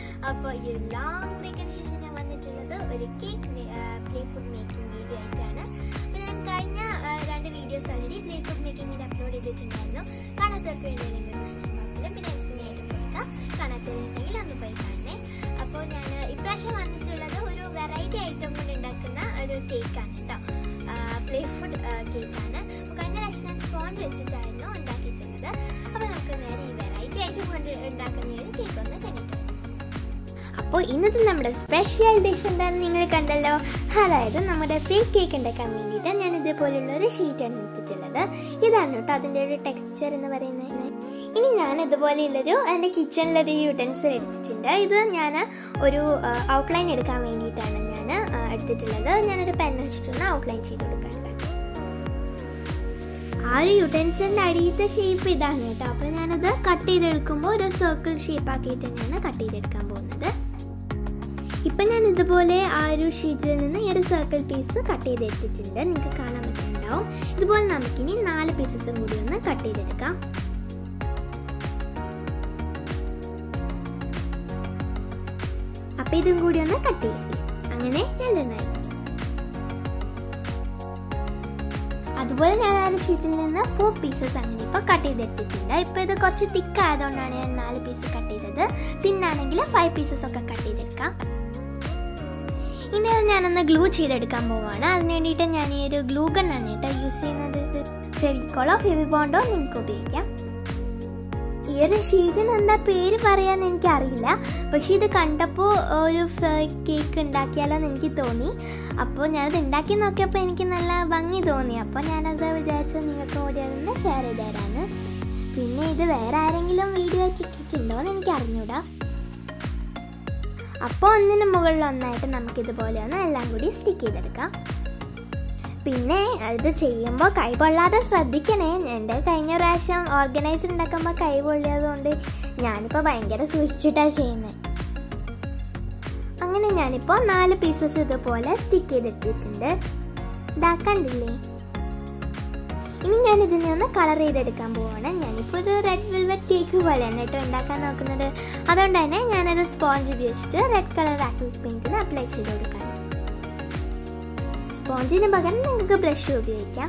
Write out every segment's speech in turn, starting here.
അപ്പോൾ ഈ ഒരു ലോങ് ബ്രേക്കിന് ശേഷം ഞാൻ വന്നിട്ടുള്ളത് ഒരു cake play food making video ആയിട്ടാണ് അപ്പോൾ ഞാൻ കഴിഞ്ഞ ആ, രണ്ട് വീഡിയോസ് ഓൾറെഡി പ്ലേ ഫുഡ് മേക്കിങ്ങിൽ അപ്ലോഡ് ചെയ്തിട്ടുണ്ടായിരുന്നു കാണാത്തവർക്ക് വേണ്ടി നിങ്ങൾ ഡിസ്ക്രിപ്ഷൻ ബോക്സിൽ പിന്നെ എക്സ്റ്റിംഗ് ആയിട്ട് കൊടുക്കാം കാണാത്തവരുണ്ടെങ്കിൽ ഒന്ന് പോയി കാണണേ അപ്പോൾ ഞാൻ ഇപ്രാവശ്യം വന്നിട്ടുള്ളത് ഒരു വെറൈറ്റി ഐറ്റം കൊണ്ട് ഉണ്ടാക്കുന്ന ഒരു കേക്കാണ് കേട്ടോ പ്ലേ ഫുഡ് കേക്കാണ് അപ്പോൾ കഴിഞ്ഞ പ്രാവശ്യം ഞാൻ സ്പോഞ്ച് വെച്ചിട്ടായിരുന്നു ഉണ്ടാക്കിയിട്ടുള്ളത് അപ്പോൾ നമുക്ക് നേരെ ഈ വെറൈറ്റി ഐറ്റം കൊണ്ട് ഉണ്ടാക്കുന്ന ഈ ഒരു കേക്ക് ഒന്ന് കണ്ടിട്ട് അപ്പോൾ ഇന്നത്തെ നമ്മുടെ സ്പെഷ്യൽ ഡിഷ് എന്താണെന്ന് നിങ്ങൾ കണ്ടല്ലോ അതായത് നമ്മുടെ ഫേക്ക് കേക്ക് ഉണ്ടാക്കാൻ വേണ്ടിയിട്ട് ഞാൻ ഇതേപോലുള്ള ഒരു ഷീറ്റാണ് എടുത്തിട്ടുള്ളത് ഇതാണ് കേട്ടോ അതിൻ്റെ ഒരു ടെക്സ്ചർ എന്ന് പറയുന്നത് ഇനി ഞാൻ ഇതുപോലെയുള്ളൊരു എൻ്റെ കിച്ചണിലൊരു യൂട്ടൻസിൽ എടുത്തിട്ടുണ്ട് ഇത് ഞാൻ ഒരു ഔട്ട്ലൈൻ എടുക്കാൻ വേണ്ടിയിട്ടാണ് ഞാൻ എടുത്തിട്ടുള്ളത് ഞാനൊരു പെൻ വെച്ചിട്ടൊന്ന് ഔട്ട്ലൈൻ ചെയ്ത് കൊടുക്കാൻ ആ ഒരു യുട്ടൻസിലിൻ്റെ അടിയത്തെ ഷേപ്പ് ഇതാണ് കേട്ടോ അപ്പോൾ ഞാനത് കട്ട് ചെയ്തെടുക്കുമ്പോൾ ഒരു സർക്കിൾ ഷേപ്പ് ആക്കിയിട്ട് തന്നെയാണ് കട്ട് ചെയ്തെടുക്കാൻ പോകുന്നത് ഇപ്പം ഞാൻ ഇതുപോലെ ആ ഒരു ഷീറ്റിൽ നിന്ന് ഈ ഒരു സർക്കിൾ പീസ് കട്ട് ചെയ്തെടുത്തിട്ടുണ്ട് നിങ്ങൾക്ക് കാണാൻ പറ്റുന്നുണ്ടാവും ഇതുപോലെ നമുക്കിനി നാല് പീസസും കൂടി ഒന്ന് കട്ട് ചെയ്തെടുക്കാം അപ്പം ഇതും കൂടി ഒന്ന് കട്ട് ചെയ്യാം അങ്ങനെ രണ്ടെണ്ണമായി അതുപോലെ ഞാൻ ആ ഒരു ഷീറ്റിൽ നിന്ന് ഫോർ പീസസ് അങ്ങനെ ഇപ്പോൾ കട്ട് ചെയ്തെടുത്തിട്ടുണ്ട് ഇപ്പോൾ ഇത് കുറച്ച് തിക്ക് ആയതുകൊണ്ടാണ് ഞാൻ നാല് പീസ് കട്ട് ചെയ്തത് തിന്നാണെങ്കിൽ ഫൈവ് പീസസ് ഒക്കെ കട്ട് ചെയ്തെടുക്കാം ഇനി അത് ഞാനൊന്ന് ഗ്ലൂ ചെയ്തെടുക്കാൻ പോവാണ് അതിന് വേണ്ടിയിട്ട് ഞാൻ ഈ ഒരു ഗ്ലൂ ഗണ്ണാണ് കേട്ടോ യൂസ് ചെയ്യുന്നത് ഫെവിക്കോളോ ഫെവിബോണ്ടോ നിങ്ങൾക്ക് ഉപയോഗിക്കാം ഈ ഒരു ഷീറ്റിന് എന്താ പേര് പറയാന്ന് എനിക്കറിയില്ല പക്ഷെ ഇത് കണ്ടപ്പോൾ ഒരു കേക്ക് ഉണ്ടാക്കിയാലോ എന്ന് എനിക്ക് തോന്നി അപ്പോൾ ഞാനത് ഉണ്ടാക്കി നോക്കിയപ്പോൾ എനിക്ക് നല്ല ഭംഗി തോന്നി അപ്പോൾ ഞാനത് വിചാരിച്ചു നിങ്ങൾക്ക് കൂടി അതൊന്ന് ഷെയർ ചെയ്ത് തരാമെന്ന് പിന്നെ ഇത് വേറെ ആരെങ്കിലും വീഡിയോ കിട്ടിയിട്ടുണ്ടോ എന്ന് എനിക്ക് അറിഞ്ഞൂടാ അപ്പോൾ ഒന്നിന് മുകളിൽ ഒന്നായിട്ട് നമുക്കിതുപോലെ ഒന്ന് എല്ലാം കൂടി സ്റ്റിക്ക് ചെയ്തെടുക്കാം പിന്നെ ഇത് ചെയ്യുമ്പോൾ കൈ പൊള്ളാതെ ശ്രദ്ധിക്കണേ എൻ്റെ കഴിഞ്ഞ പ്രാവശ്യം ഓർഗനൈസർ ഉണ്ടാക്കുമ്പോൾ കൈ പൊള്ളിയതുകൊണ്ട് ഞാനിപ്പോൾ ഭയങ്കര സൂക്ഷിച്ചിട്ടാണ് ചെയ്യുന്നത് അങ്ങനെ ഞാനിപ്പോൾ നാല് പീസസ് ഇതുപോലെ സ്റ്റിക്ക് ചെയ്തിട്ടിട്ടുണ്ട് ഇതാക്കണ്ടില്ലേ ഇനി ഞാൻ ഇതിനെ ഒന്ന് കളർ ചെയ്തെടുക്കാൻ പോവാണ് ഞാനിപ്പോൾ ഒരു റെഡ് വെൽവെറ്റ് കേക്ക് പോലെയാണ് കേട്ടോ ഉണ്ടാക്കാൻ നോക്കുന്നത് അതുകൊണ്ട് തന്നെ ഞാനൊരു സ്പോഞ്ച് ഉപയോഗിച്ചിട്ട് റെഡ് കളർ ആക്രിലിക് പെയിൻറ്റിന് അപ്ലൈ ചെയ്ത് കൊടുക്കാൻ സ്പോഞ്ചിന് പകരം നിങ്ങൾക്ക് ബ്രഷ് ഉപയോഗിക്കാം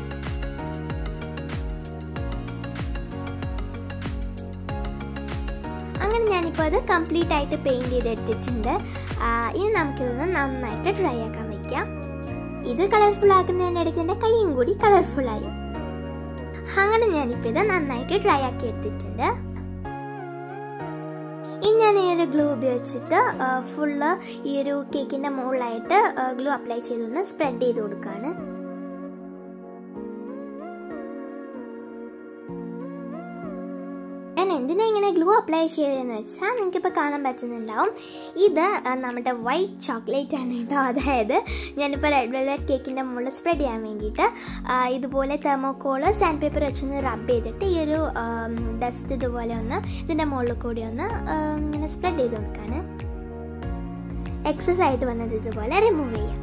അങ്ങനെ ഞാനിപ്പോൾ അത് കംപ്ലീറ്റ് ആയിട്ട് പെയിൻറ് ചെയ്തെടുത്തിട്ടുണ്ട് ആ, ഇനി നമുക്കിതൊന്ന് നന്നായിട്ട് ഡ്രൈ ആക്കാൻ വയ്ക്കാം ഇത് കളർഫുൾ ആക്കുന്നതിൻ്റെ ഇടയ്ക്ക് എൻ്റെ കൈയും കൂടി കളർഫുൾ ആയി അങ്ങനെ ഞാനിപ്പോൾ ഇത് നന്നായിട്ട് ഡ്രൈ ആക്കി എടുത്തിട്ടുണ്ട് ഇനി ഞാൻ ഈ ഒരു ഗ്ലൂ ഉപയോഗിച്ചിട്ട് ഫുള്ള് ഈ ഒരു കേക്കിൻ്റെ മുകളിലായിട്ട് ഗ്ലൂ അപ്ലൈ ചെയ്തൊന്ന് സ്പ്രെഡ് ചെയ്ത് കൊടുക്കുകയാണ് ഞാൻ എന്തിനാ ഇങ്ങനെ ഗ്ലൂ അപ്ലൈ ചെയ്തതെന്ന് വെച്ചാൽ നിങ്ങൾക്കിപ്പോൾ കാണാൻ പറ്റുന്നുണ്ടാവും ഇത് ആ, നമ്മുടെ വൈറ്റ് ചോക്ലേറ്റ് ആണ് കേട്ടോ അതായത് ഞാനിപ്പോൾ റെഡ് വെൽവെറ്റ് കേക്കിൻ്റെ മുകളിൽ സ്പ്രെഡ് ചെയ്യാൻ വേണ്ടിയിട്ട് ആ, ഇതുപോലെ തെർമോക്കോള് സാൻഡ് പേപ്പർ വെച്ചൊന്ന് റബ്ബ് ചെയ്തിട്ട് ഈ ഒരു ഡസ്റ്റ് ഇതുപോലെ ഒന്ന് ഇതിൻ്റെ മുകളിൽ കൂടി ഒന്ന് ആ, ഇങ്ങനെ സ്പ്രെഡ് ചെയ്ത് കൊടുക്കുകയാണ് എക്സസ് ആയിട്ട് വന്നത് ഇതുപോലെ റിമൂവ് ചെയ്യാം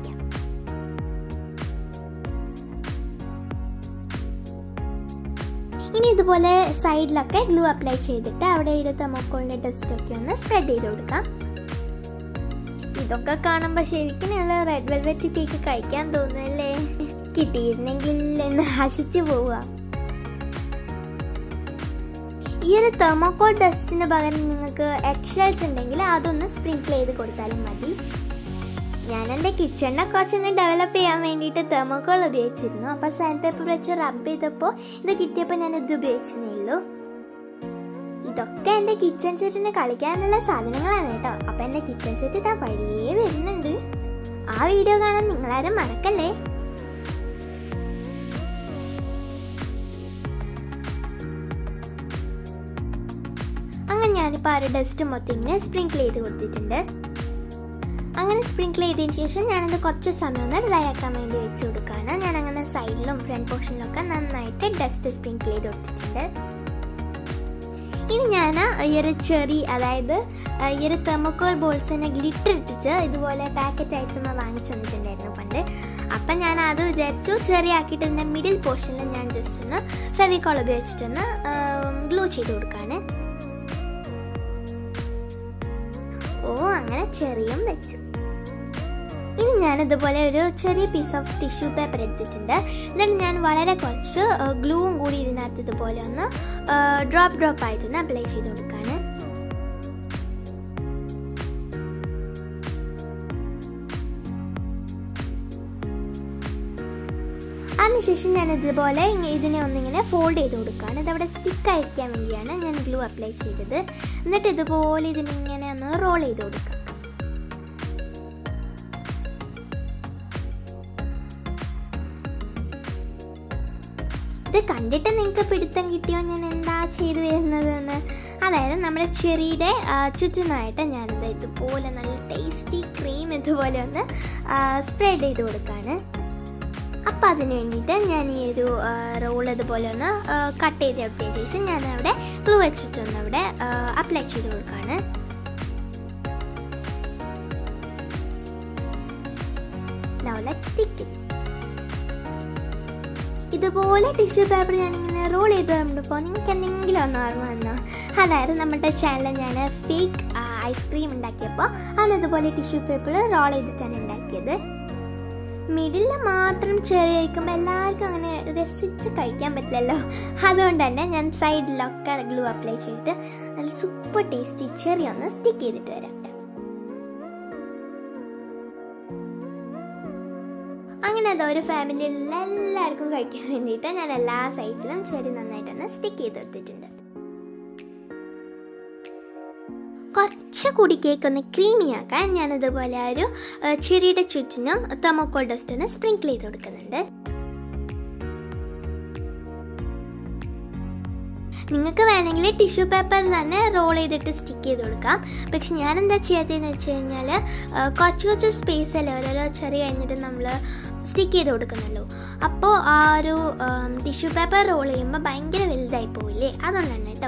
ഇനി ഇതുപോലെ സൈഡിലൊക്കെ ഗ്ലൂ അപ്ലൈ ചെയ്തിട്ട് അവിടെ ഒരു തെർമോക്കോളിൻ്റെ ഡസ്റ്റ് ഒക്കെ ഒന്ന് സ്പ്രെഡ് ചെയ്ത് കൊടുക്കാം ഇതൊക്കെ കാണുമ്പോൾ ശരിക്കും ഞങ്ങൾ റെഡ് വെൽവെറ്റ് കേക്ക് കഴിക്കാൻ തോന്നുന്നല്ലേ കിട്ടിയിരുന്നെങ്കിൽ എന്ന് ആശിച്ചു പോവുക ഈ ഒരു തെർമോക്കോൾ ഡസ്റ്റിന് പകരം നിങ്ങൾക്ക് എക്സൽസ് ഉണ്ടെങ്കിൽ അതൊന്ന് സ്പ്രിങ്കിൾ ചെയ്ത് കൊടുത്താലും മതി ഞാൻ എൻ്റെ കിച്ചണിനെ കുറച്ചൊന്ന് ഡെവലപ്പ് ചെയ്യാൻ വേണ്ടിയിട്ട് തെർമോക്കോൾ ഉപയോഗിച്ചിരുന്നു അപ്പോൾ സാൻഡ് പേപ്പർ വെച്ച് റബ്ബ് ചെയ്തപ്പോൾ ഇത് കിട്ടിയപ്പോൾ ഞാൻ ഇത് ഉപയോഗിച്ചതേ ഉള്ളൂ ഇതൊക്കെ എൻ്റെ കിച്ചൺ സെറ്റിന് കളിക്കാനുള്ള സാധനങ്ങളാണ് കേട്ടോ അപ്പോൾ എൻ്റെ കിച്ചൺ സെറ്റ് ഇതാ വഴിയേ വരുന്നുണ്ട് ആ വീഡിയോ കാണാൻ നിങ്ങളാരും മറക്കല്ലേ അങ്ങനെ ഞാനിപ്പോൾ ആ ഒരു ഡസ്റ്റ് മൊത്തം ഇങ്ങനെ സ്പ്രിങ്കിൾ ചെയ്ത് കൊടുത്തിട്ടുണ്ട് അങ്ങനെ സ്പ്രിങ്കിൾ ചെയ്തതിന് ശേഷം ഞാനത് കുറച്ച് സമയം ഒന്ന് ഡ്രൈ ആക്കാൻ വേണ്ടി വെച്ച് കൊടുക്കുകയാണ് ഞാൻ അങ്ങനെ സൈഡിലും ഫ്രണ്ട് പോർഷനിലൊക്കെ നന്നായിട്ട് ഡസ്റ്റ് സ്പ്രിങ്കിൾ ചെയ്ത് കൊടുത്തിട്ടുണ്ട് ഇനി ഞാൻ ഈ ഒരു ചെറി അതായത് ആ, ഈ ഒരു തെർമോക്കോൾ ബോൾസിനെ ഗ്ലിറ്റർ ഇട്ടിച്ച് ഇതുപോലെ പാക്കറ്റ് അയച്ചമ്മ വാങ്ങിച്ചു തന്നിട്ടുണ്ടായിരുന്നു പണ്ട് അപ്പം ഞാൻ അത് വിചാരിച്ചു ചെറിയാക്കിയിട്ട് ഇതിൻ്റെ മിഡിൽ പോർഷനിൽ ഞാൻ ജസ്റ്റ് ഒന്ന് ഫെവിക്കോൾ ഉപയോഗിച്ചിട്ടൊന്ന് ഗ്ലൂ ചെയ്ത് കൊടുക്കുകയാണ് ഓ അങ്ങനെ ചെറിയും വെച്ചു ഇനി ഞാൻ ഇതുപോലെ ഒരു ചെറിയ പീസ് ഓഫ് ടിഷ്യൂ പേപ്പർ എടുത്തിട്ടുണ്ട് എന്നിട്ട് ഞാൻ വളരെ കുറച്ച് ഗ്ലൂവും കൂടി ഇതിനകത്ത് ഇതുപോലെ ഒന്ന് ഡ്രോപ്പ് ഡ്രോപ്പ് ആയിട്ടൊന്ന് അപ്ലൈ ചെയ്ത് കൊടുക്കുകയാണ് അതിനുശേഷം ഞാൻ ഇതുപോലെ ഇങ്ങ- ഇതിനെ ഒന്നിങ്ങനെ ഫോൾഡ് ചെയ്ത് കൊടുക്കുകയാണ് ഇതവിടെ സ്റ്റിക്ക് ആയിരിക്കാൻ വേണ്ടിയാണ് ഞാൻ ഗ്ലൂ അപ്ലൈ ചെയ്തത് എന്നിട്ട് ഇതുപോലെ ഇതിനിങ്ങനെ ഒന്ന് റോൾ ചെയ്ത് കൊടുക്കാം ഇത് കണ്ടിട്ട് നിങ്ങൾക്ക് പിടുത്തം കിട്ടിയോ ഞാൻ എന്താ ചെയ്തു വരുന്നതെന്ന് അതായത് നമ്മുടെ ചെറിയുടെ ആ, ചുറ്റിനായിട്ട് ഞാനിത് ഇതുപോലെ നല്ല ടേസ്റ്റി ക്രീം ഇതുപോലെ ഒന്ന് സ്പ്രെഡ് ചെയ്ത് കൊടുക്കുകയാണ് അപ്പം അതിന് വേണ്ടിയിട്ട് ഞാൻ ഈ ഒരു റോൾ ഇതുപോലെ ഒന്ന് കട്ട് ചെയ്ത് എടുത്തതിന് ശേഷം ഞാൻ അവിടെ ഗ്ലൂ വെച്ചിട്ടൊന്ന് അവിടെ അപ്ലൈ ചെയ്ത് കൊടുക്കുകയാണ് Now let's stick it. ഇതുപോലെ ടിഷ്യൂ പേപ്പർ ഞാനിങ്ങനെ റോൾ ചെയ്ത് കണ്ടപ്പോൾ നിങ്ങൾക്ക് എന്തെങ്കിലും ഒന്ന് ഓർമ്മ വന്നോ അതായത് നമ്മുടെ ചാനലിൽ ഞാൻ ഫേക്ക് ഐസ്ക്രീം ഉണ്ടാക്കിയപ്പോൾ അതിനതുപോലെ ടിഷ്യൂ പേപ്പർ റോൾ ചെയ്തിട്ടാണ് ഉണ്ടാക്കിയത് മിഡിലിൽ മാത്രം ചെറിയ കഴിക്കുമ്പോൾ എല്ലാവർക്കും അങ്ങനെ രസിച്ച് കഴിക്കാൻ പറ്റില്ലല്ലോ അതുകൊണ്ട് തന്നെ ഞാൻ സൈഡിലൊക്കെ ഗ്ലൂ അപ്ലൈ ചെയ്തിട്ട് നല്ല സൂപ്പർ ടേസ്റ്റി ചെറിയ ഒന്ന് സ്റ്റിക്ക് ചെയ്തിട്ട് വരാം അങ്ങനെ അത് ഒരു ഫാമിലിയിലുള്ള എല്ലാവർക്കും കഴിക്കാൻ വേണ്ടിയിട്ട് ഞാൻ എല്ലാ സൈസിലും ചെറി നന്നായിട്ടൊന്ന് സ്റ്റിക്ക് ചെയ്ത് എടുത്തിട്ടുണ്ട് കുറച്ചുകൂടി കേക്ക് ഒന്ന് ക്രീമി ആക്കാൻ ഞാൻ ഇതുപോലെ ആ ഒരു ഏഹ്, ചെറിയുടെ ചുറ്റിനും തെർമോക്കോൾ ഡസ്റ്റ് ഒന്ന് സ്പ്രിങ്കിൾ ചെയ്ത് കൊടുക്കുന്നുണ്ട് നിങ്ങൾക്ക് വേണമെങ്കിൽ ടിഷ്യൂ പേപ്പർ തന്നെ റോൾ ചെയ്തിട്ട് സ്റ്റിക്ക് ചെയ്ത് കൊടുക്കാം പക്ഷെ ഞാൻ എന്താ ചെയ്യാത്തതെന്ന് വെച്ച് കഴിഞ്ഞാൽ കുറച്ച് കുറച്ച് സ്പേസ് അല്ലേ ഓരോരോ ചെറിയ കഴിഞ്ഞിട്ട് നമ്മൾ സ്റ്റിക്ക് ചെയ്ത് കൊടുക്കുന്നുള്ളൂ അപ്പോൾ ആ ഒരു ടിഷ്യൂ പേപ്പർ റോൾ ചെയ്യുമ്പോൾ ഭയങ്കര വലുതായി പോവില്ലേ അതുകൊണ്ടാണ് കേട്ടോ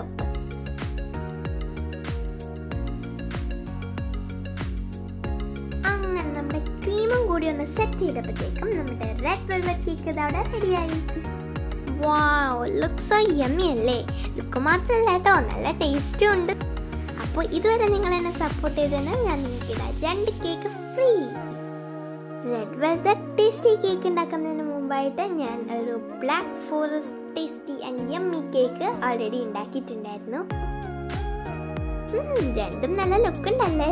അങ്ങനെ നമ്മുടെ ക്രീമും കൂടി ഒന്ന് സെറ്റ് ചെയ്തപ്പോഴത്തേക്കും നമ്മുടെ റെഡ് വെൽവെറ്റ് കേക്ക് ഇതവിടെ റെഡിയായി വാവ് ലുക്ക് സോ യമ്മി അല്ലേ ലുക്ക് മാത്രമല്ല കേട്ടോ നല്ല ടേസ്റ്റും ഉണ്ട് അപ്പോൾ ഇതുവരെ നിങ്ങൾ എന്നെ സപ്പോർട്ട് ചെയ്തതിന് ഞാൻ നിങ്ങൾക്ക് ഇതാ രണ്ട് cake free red velvet tasty cake ഉണ്ടാക്കുന്നതിന് മുമ്പായിട്ട് ഞാൻ ഒരു black forest tasty and yummy cake already ഉണ്ടാക്കിയിട്ടുണ്ടായിരുന്നു ഉം, രണ്ടും നല്ല ലുക്ക് ഉണ്ടല്ലേ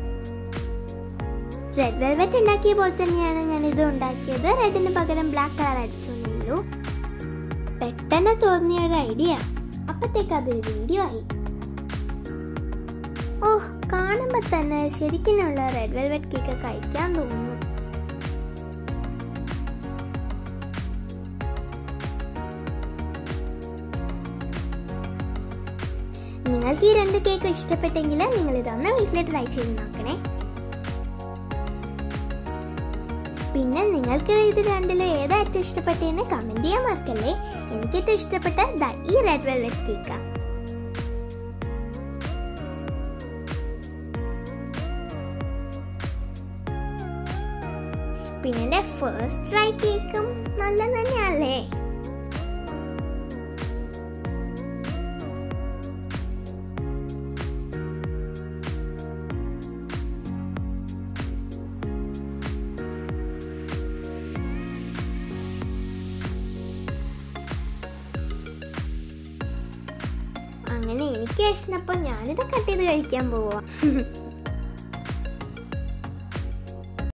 റെഡ് വെൽവെറ്റ് ഉണ്ടാക്കിയ പോലെ തന്നെയാണ് ഞാൻ ഇത് ഉണ്ടാക്കിയത് റെഡിന് പകരം ബ്ലാക്ക് കളർ അടിച്ചോന്നുള്ളൂ പെട്ടെന്ന് തോന്നിയ ഒരു ഐഡിയ അപ്പത്തേക്ക് അതൊരു വീഡിയോ ആയി ഓ കാണുമ്പോ തന്നെ ശരിക്കിനുള്ള റെഡ് വെൽവെറ്റ് കേക്ക് കഴിക്കാൻ തോന്നുന്നു നിങ്ങൾക്ക് ഈ രണ്ട് കേക്ക് ഇഷ്ടപ്പെട്ടെങ്കിൽ നിങ്ങൾ ഇതൊന്ന് വീട്ടിൽ ട്രൈ ചെയ്ത് നോക്കണേ പിന്നെ നിങ്ങൾക്ക് ഇത് രണ്ടിലും ഏതാ ഏറ്റവും ഇഷ്ടപ്പെട്ടതെന്ന് കമന്റ് ചെയ്യാൻ മറക്കല്ലേ എനിക്ക് ഏറ്റവും ഇഷ്ടപ്പെട്ട ദാ ഈ റെഡ് വെൽവെറ്റ് കേക്കാ പിന്നെ എൻ്റെ ഫസ്റ്റ് ട്രൈ കേക്കും നല്ല തന്നെയല്ലേ അങ്ങനെ എനിക്ക് വിശന്നപ്പോൾ ഞാനിത് കട്ട് ചെയ്ത് കഴിക്കാൻ പോവാ